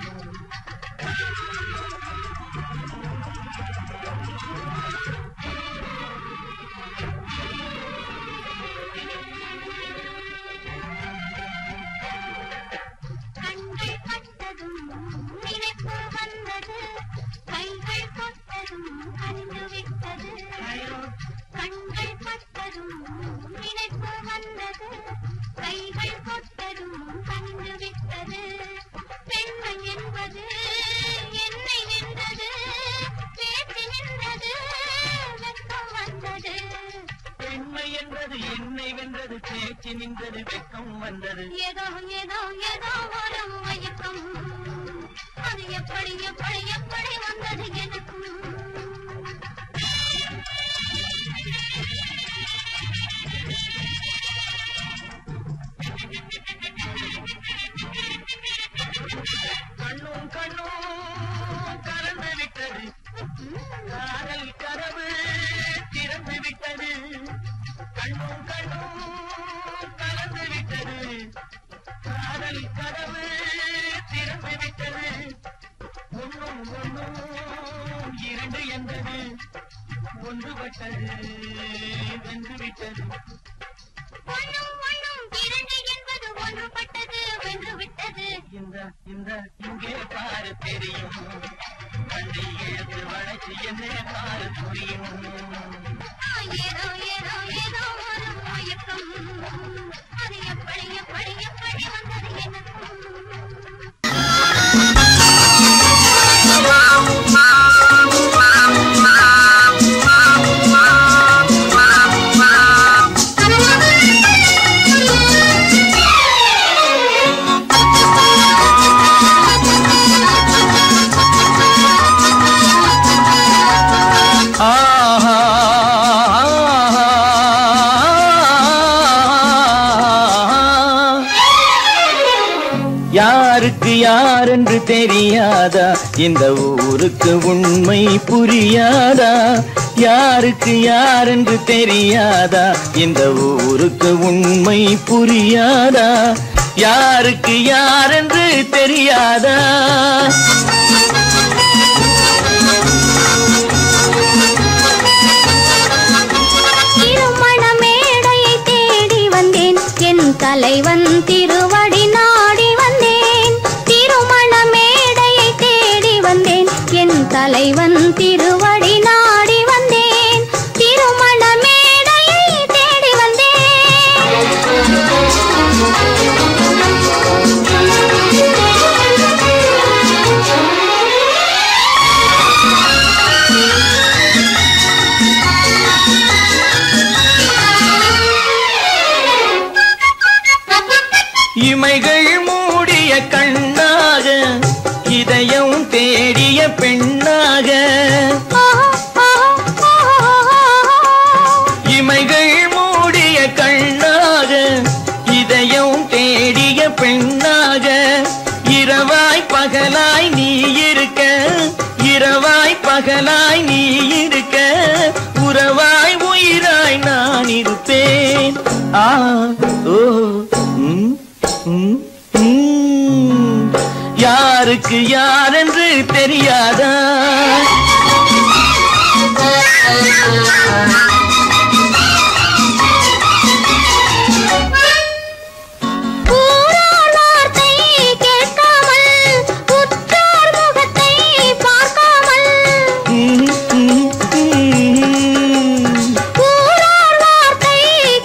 கண்கள் பட்டதும் நினைப்பு வந்தது கைகள் தொட்டதும் கண்டு விட்டது கண்கள் பட்டதும் நினைப்பு வந்தது கைகள் தொட்டதும் கண்டு விட்டது பெண்மை என்பது என்னை வென்றது பேச்சு நின்றது வெட்கம் வந்தது பெண்மை என்பது என்னை வென்றது பேச்சு நின்றது வெக்கம் வந்தது ஏதோ ஏதோ ஏதோ ஒரு மயக்கம் அது எப்படி எப்படி எப்படி வந்தது எனக்கும் கண்ணும் கண்ணும் கலந்து விட்டது காதல் கதவு திறந்து விட்டது கண்ணும் கண்ணும் கலந்து விட்டது காதல் கதவு திறந்து விட்டது ஒன்னும் ஒன்னும் இரண்டு என்பது ஒன்றுபட்டது வென்று விட்டது ஒண்ணும் ஒண்ணும் இரண்டு என்பது ஒன்றுபட்டது வென்று விட்டது இந்த இந்த இங்கே பாரு தெரியும் கண்ணை இழுத்து வளைச்சு என்ன பாரு புரியும் ஆ, ஏதோ ஏதோ ஏதோ ஒரு மயக்கம் அது எப்படி எப்படி எப்படி வந்தது எனக்கும் ஆஹா யாருக்கு யாரென்று தெரியாதா இந்த ஊருக்கு உண்மை புரியாதா யாருக்கு யாரென்று தெரியாதா இந்த ஊருக்கு உண்மை புரியாதா யாருக்கு யாரென்று தெரியாதா திருமண மேடையை தேடி வந்தேன் என் தலைவன் திருவடி நாடி வந்தேன் திருமண மேடையை தேடி வந்தேன் என் தலைவன் திருவடி நாடி வந்தேன் திருமண மேடையை தேடி வந்தேன் இமைகள் மூடிய கண்ணாக இதயம் தேடிய பெண்ணாக இமைகள் மூடிய கண்ணாக இதயம் தேடிய பெண்ணாக இரவாய் பகலாய் நீ இருக்க இரவாய் பகலாய் நீ இருக்க உறவாய் உயிராய் நான் இருப்பேன் ஆ ஓ ம், ம், ம். யாருக்கு யாரென்று தெரியாதா ஊரார் வார்த்தை கேட்காமல் உற்றார் முகத்தை பார்க்காமல் ம், ம், ம். ஊரார் வார்த்தை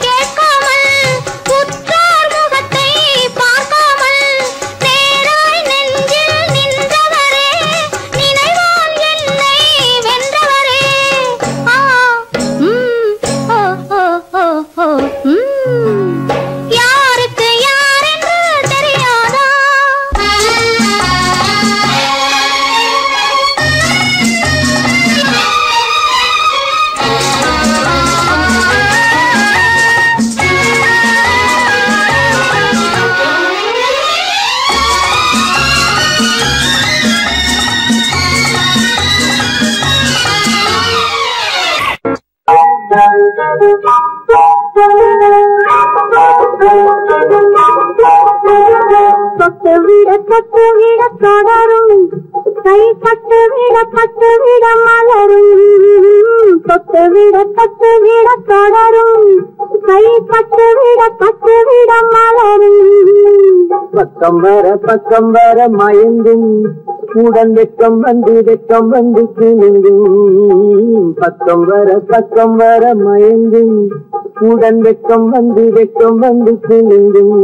தொட்டு விட தொட்டு விட தொடரும் கை பட்டு விட பட்டு விட மலரும் தொட்டு விட தொட்டு விட தொடரும் கை பட்டு விட பட்டு விட மலரும் பக்கம் வர பக்கம் வர மயங்கும் உடன் வெக்கம் வந்து வெக்கம் வந்து குலுங்கும் பக்கம் வர பக்கம் வர மயங்கும் உடன் வெக்கம் வந்து வெக்கம் வந்து குலுங்கும்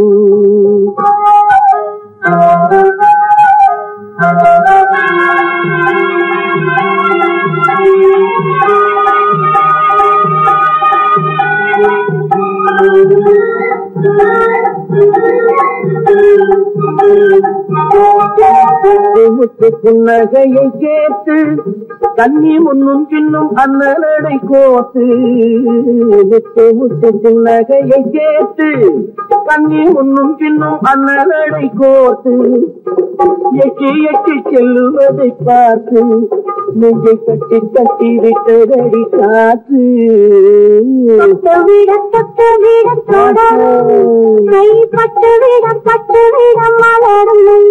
முத்து புன்னகையை கேட்டு கண்ணி முன்னும் பின்னும் அண்ணனடை கோத்து முத்து முத்து புன்னகையை கேட்டு கண்ணி முன்னும் பின்னும் அண்ணனடை கோத்து எட்டி எட்டி செல்லுவதை பார்த்து நெஞ்சை கட்டி கட்டி விட்டதடி காற்று தொட்டு விட தொட்டு விட தொடரும் கை பட்டு விட பட்டு விட மலரும்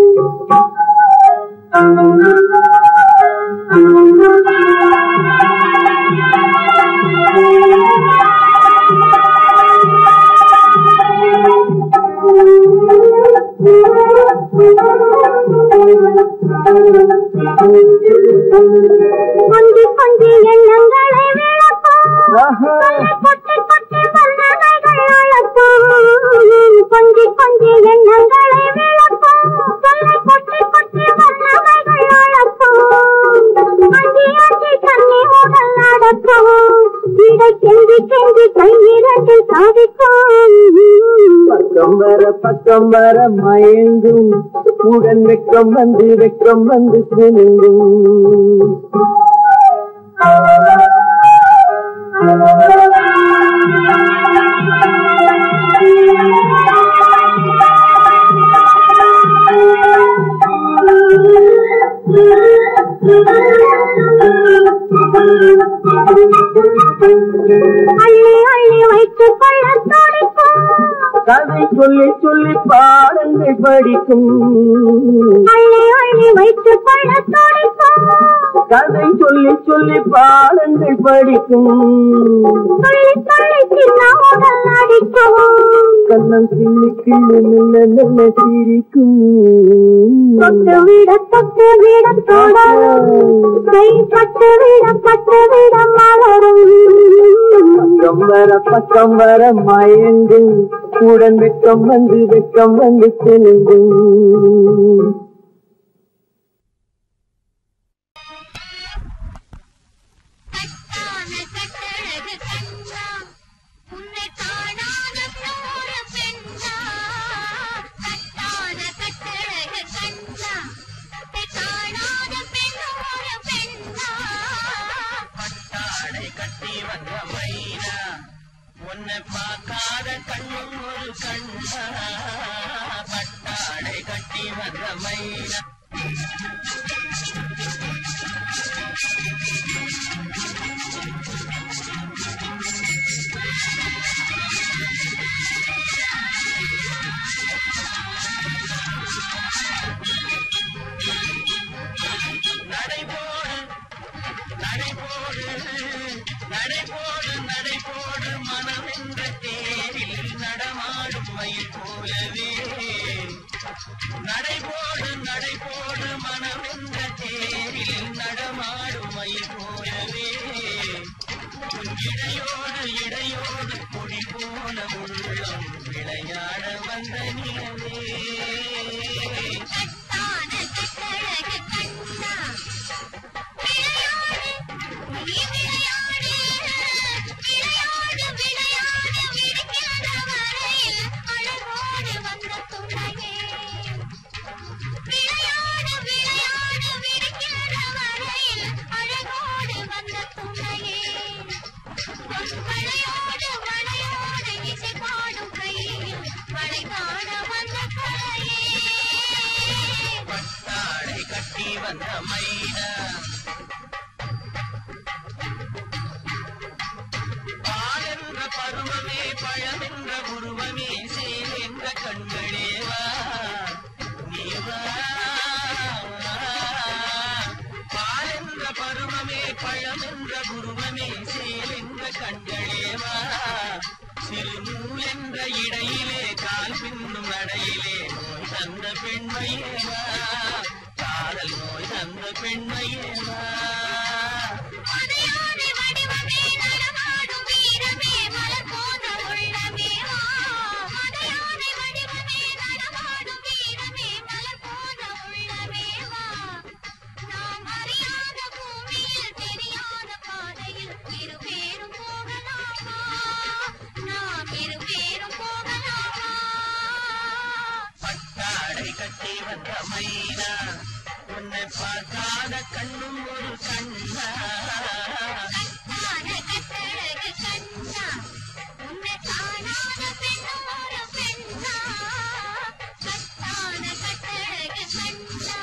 கொஞ்சி கொஞ்சி எண்ணங்களை விளக்கும் ஆஹா. கொட்டி கொட்டி வல்லமைகள் அழக்கும் கொஞ்சி கொஞ்சி எண்ணங்களை விளக்கும் சொல்லை கொட்டி கொட்டி வல்லமைகள் அழக்கும் அஞ்சி அஞ்சி கண்ணி உடல் நடக்கும் இடை கெஞ்சி கெஞ்சி கையிரண்டு சாதிக்கும் பக்கம் வர பக்கம் வர மயங்கும் உடன் வெக்கம் வந்து வெக்கம் வந்து குலுங்கும் அள்ளி அள்ளி வைத்துக் கொள்ள துடிக்கும் கதை சொல்லி சொல்லி பாடங்கள் படிக்கும் அள்ளி அள்ளி வைத்துக் கொள்ள துடிக்கும் கதை சொல்லி சொல்லி பாடங்கள் படிக்கும் துள்ளி துள்ளி சின்ன உடல் அடிக்கும் கண்ணம் கிள்ளி கிள்ளி நின்ன நல்ல சிரிக்கும் தொட்டு விட தொட்டு விட தொடரும் கை பட்டு விட பட்டு விட மலரும் பக்கம் வர பக்கம் வர மயங்கும் உடன் வெக்கம் வந்து வெக்கம் வந்து குலுங்கும் கட்டான கட்டழகு கண்ணா உன்னை காணாத போற பெண்ணா கட்டான கட்டழகு கண்ணா உன்னை காணாத பெண்ணோர பெண்ணா பட்டாடை கட்டி வந்த மைனா உன்னை பார்க்காத கண்ணும் ஒரு கண்ணா பட்டாடை கட்டி வந்த மைனா நடைபோடு நடைபோடு நடைபோடு நடைபோடு மனமென்ற தேரில் நடமாடும் மயில் போலவே நடைபோடு நடைபோடு மனமென்ற தேரில் நடமாடும் மயில் போலவே உன் இடையோடு இடையோடு கொடி போல உள்ளம் விளையாட வந்த நிலவே கட்டான கட்டழகு கண்ணா விளையாடு நீ விளையாடு விளையாடு விளையாடு விடுக்காத வரையில் அழகோடு வந்த துணையே விளையாடு விளையாடு விடுக்காத வரையில் அழகோடு வந்த துணையே வளையோடு வளையோடு இசை பாடும் கையில் வளை காண வந்த கலையே பட்டாடை கட்டி வந்த மைனா பாலென்ற பருவமே பழமென்ற உருவமே சேலென்ற கண்களே பழம் என்ற உருவமே சேல் என்ற கண்களேவா சிறு நூல் என்ற இடையிலே கால் பின்னும் நடையிலே நோய் தந்த பெண்மையேவா காதல் நோய் தந்த பெண்மையேவா அதையானை வடிவமே நடமாடும் வீரமே மலர் போன்ற உள்ளமே வா. அதையானை வடிவமே நடமாடும் வீரமே மலர் போன்ற உள்ளமே வா. நாம் அறியாத பூமியில் தெரியாத பாதையில் இருவேறும் போகலாமா நாம் இருவேறும் போகலாமா பட்டாடை கட்டி வந்த மைனா உன்னை பார்க்காத கண்ணும் ஒரு கண்ணா கட்டான கட்டழகு கண்ணா உன்னை காணாத பெண்ணும் ஒரு பெண்ணா கட்டான கட்டழகு கண்ணா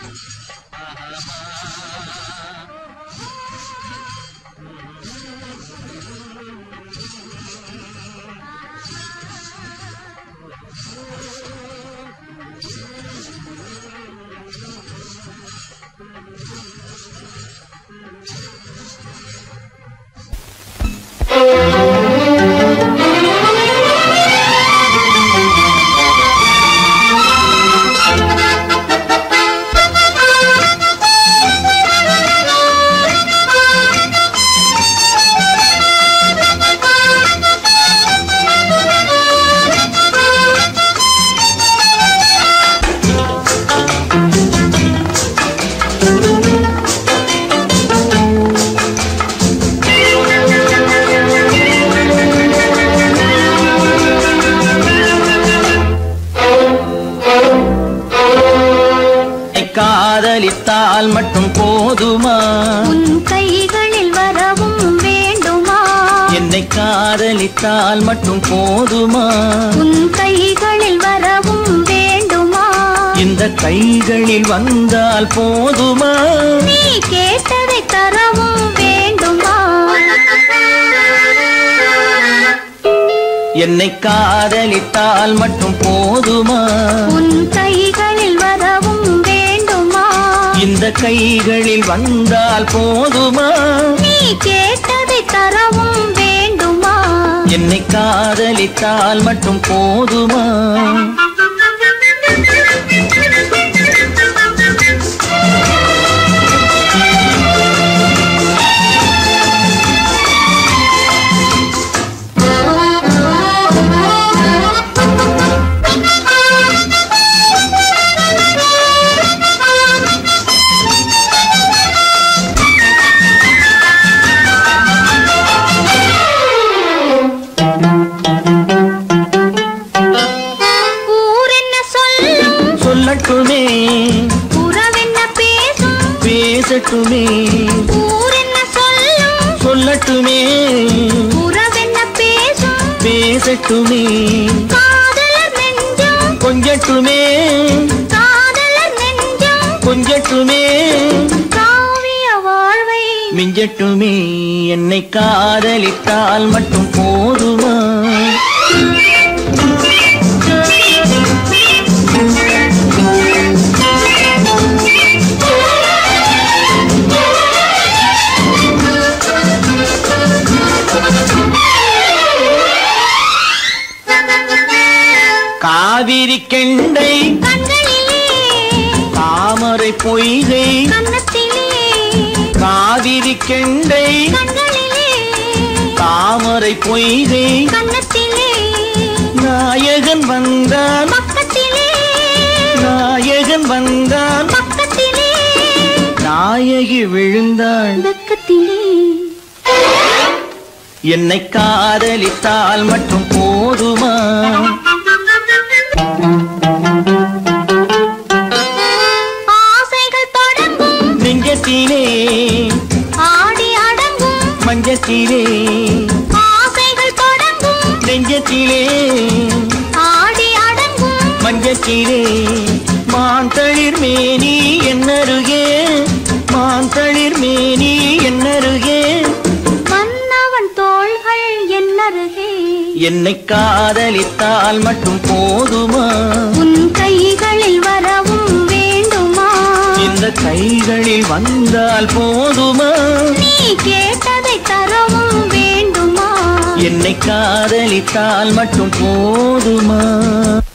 என்னை காதலித்தால் மட்டும் போதுமா உன் கைகளில் வரவும் வேண்டுமா என்னை காதலித்தால் மட்டும் போதுமா உன் கைகளில் வரவும் வேண்டுமா இந்த கைகளில் வந்தால் போதுமா நீ கேட்டதை தரவும் வேண்டுமா என்னை காதலித்தால் மட்டும் போதுமா உன் கைகளில் வரவும் வேண்டுமா இந்த கைகளில் வந்தால் போதுமா நீ கேட்டதை தரவும் வேண்டுமா என்னை காதலித்தால் மட்டும் போதுமா ஊர் என்ன சொல்லும் சொல்லட்டுமே உறவென்ன பேசும் பேசட்டுமே ஊர் என்ன சொல்லும் சொல்லட்டுமே உறவென்ன பேசும் பேசட்டுமே காதலர் நெஞ்சம் கொஞ்சட்டுமே காதலர் நெஞ்சம் கொஞ்சட்டுமே காவிய வாழ்வை மிஞ்சட்டுமே என்னை காதலித்தால் மட்டும் போதுமா காவிரி கெண்டை கண்களிலே தாமரை பொய்கை கன்னத்திலே காவிரி கெண்டை கண்களிலே தாமரை பொய்கை கன்னத்திலே நாயகன் வந்தான் பக்கத்திலே நாயகன் வந்தான் பக்கத்திலே நாயகி விழுந்தாள் வெக்கத்திலே என்னை காதலித்தால் மட்டும் போதுமா ஆசைகள் தொடங்கும் நெஞ்சத்திலே ஆடி அடங்கும் மஞ்சத்திலே ஆசைகள் தொடங்கும் நெஞ்சத்திலே ஆடி அடங்கும் மஞ்சத்திலே மாந்தளிர் மேனி என்னருகே மாந்தளிர் மேனி என்னருகே மன்னவன் தோள்கள் என்னருகே என்னை காதலித்தால் மட்டும் போதுமா உன் கைகளில் வரவும் வேண்டுமா இந்த அந்த கைகளில் வந்தால் போதுமா நீ கேட்டதை தரவும் வேண்டுமா என்னை காதலித்தால் மட்டும் போதுமா